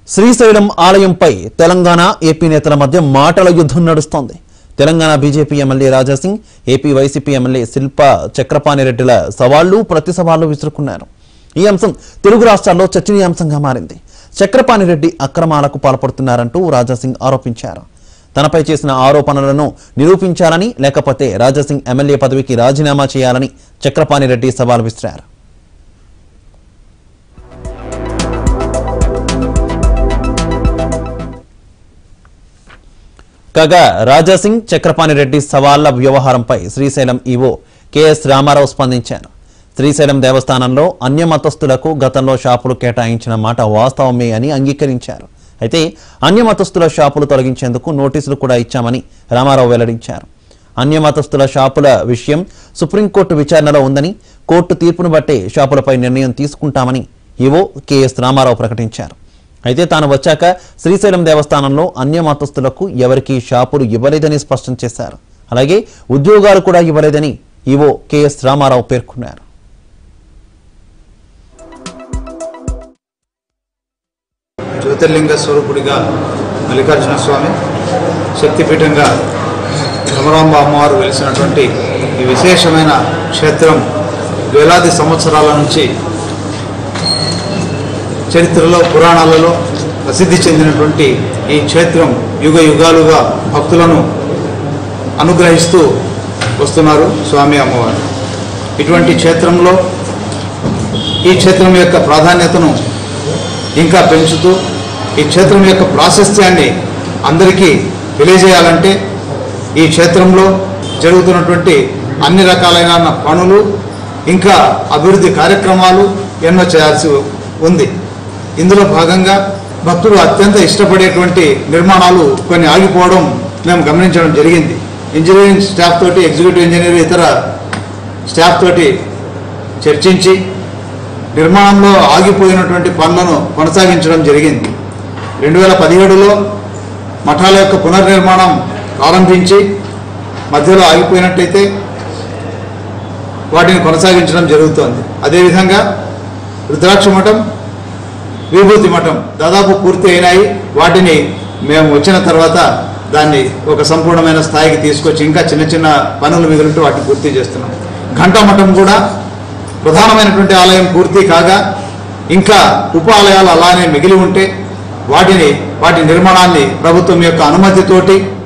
Srisailam ఆలయంపై Telangana AP నేతల మధ్య మాటల యుద్ధం నడుస్తోంది Telangana BJP MLA Raja Singh AP YCP MLA Shilpa చక్రపాణిరెడ్డిల సవాళ్లు ప్రతి సవాళ్లు విసురుకున్నారు ఈ అంశం తెలుగు రాష్ట్రాల్లో చర్చనీయాంశంగా మారింది చక్రపాణిరెడ్డి అక్రమాలకు పాల్పడుతున్నారంటూ రాజాసింగ్ ఆరోపించారు తనపై చేసిన ఆరోపణలను నిరూపించాలని లేకపోతే రాజాసింగ్ ఎమ్మెల్యే పదవికి రాజీనామా చేయాలని చక్రపాణిరెడ్డి సవాల్ విసిరారు కాగా రాజాసింగ్ చక్రపాణి రెడ్డి సవాళ్ల వ్యవహారంపై శ్రీశైలం ఈవో కెఎస్ రామారావు స్పందించారు శ్రీశైలం దేవస్థానంలో అన్య మతస్థులకు గతంలో షాపులు కేటాయించిన మాట వాస్తవమే అని అంగీకరించారు అయితే అన్య మతస్థుల షాపులు తొలగించేందుకు నోటీసులు కూడా ఇచ్చామని రామారావు వెల్లడించారు అన్య మతస్థుల షాపుల విషయం సుప్రీంకోర్టు విచారణలో ఉందని కోర్టు తీర్పును బట్టే షాపులపై నిర్ణయం తీసుకుంటామని ఈవో కెఎస్ రామారావు ప్రకటించారు అయితే తాను వచ్చాక శ్రీశైలం దేవస్థానంలో అన్య మతస్థులకు ఎవరికీ షాపులు ఇవ్వలేదని స్పష్టం చేశారు అలాగే ఉద్యోగాలు కూడా ఇవ్వలేదని ఈవో కెఎస్ రామారావు పేర్కొన్నారు జ్యోతిర్లింగ స్వరూపుడిగా మల్లికార్జున స్వామి శక్తిపీఠంగా భ్రమరాంబ అమ్మవారు వెలిసినటువంటి ఈ విశేషమైన క్షేత్రం వేలాది సంవత్సరాల నుంచి చరిత్రలో పురాణాలలో ప్రసిద్ధి చెందినటువంటి ఈ క్షేత్రం యుగ యుగాలుగా భక్తులను అనుగ్రహిస్తూ వస్తున్నారు స్వామి అమ్మవారు ఇటువంటి క్షేత్రంలో ఈ క్షేత్రం యొక్క ప్రాధాన్యతను ఇంకా పెంచుతూ ఈ క్షేత్రం యొక్క ప్రాశస్త్యాన్ని అందరికీ తెలియజేయాలంటే ఈ క్షేత్రంలో జరుగుతున్నటువంటి అన్ని రకాలైన పనులు ఇంకా అభివృద్ధి కార్యక్రమాలు ఎన్నో చేయాల్సి ఉంది ఇందులో భాగంగా భక్తులు అత్యంత ఇష్టపడేటువంటి నిర్మాణాలు కొన్ని ఆగిపోవడం మేము గమనించడం జరిగింది ఇంజనీరింగ్ స్టాఫ్ తోటి ఎగ్జిక్యూటివ్ ఇంజనీర్ ఇతర స్టాఫ్ తోటి చర్చించి నిర్మాణంలో ఆగిపోయినటువంటి పనులను కొనసాగించడం జరిగింది రెండు వేల పదిహేడులో మఠాల యొక్క పునర్నిర్మాణం ప్రారంభించి మధ్యలో ఆగిపోయినట్టయితే వాటిని కొనసాగించడం జరుగుతోంది అదేవిధంగా రుద్రాక్ష మఠం విభూతి మఠం దాదాపు పూర్తి అయినాయి వాటిని మేము వచ్చిన తర్వాత దాన్ని ఒక సంపూర్ణమైన స్థాయికి తీసుకొచ్చి ఇంకా చిన్న చిన్న పనులు మిగిలింటూ వాటిని పూర్తి చేస్తున్నాం ఘంటా మఠం కూడా ప్రధానమైనటువంటి ఆలయం పూర్తి కాగా ఇంకా ఉప ఆలయాలు అలానే మిగిలి ఉంటే వాటిని వాటి నిర్మాణాన్ని ప్రభుత్వం యొక్క అనుమతితోటి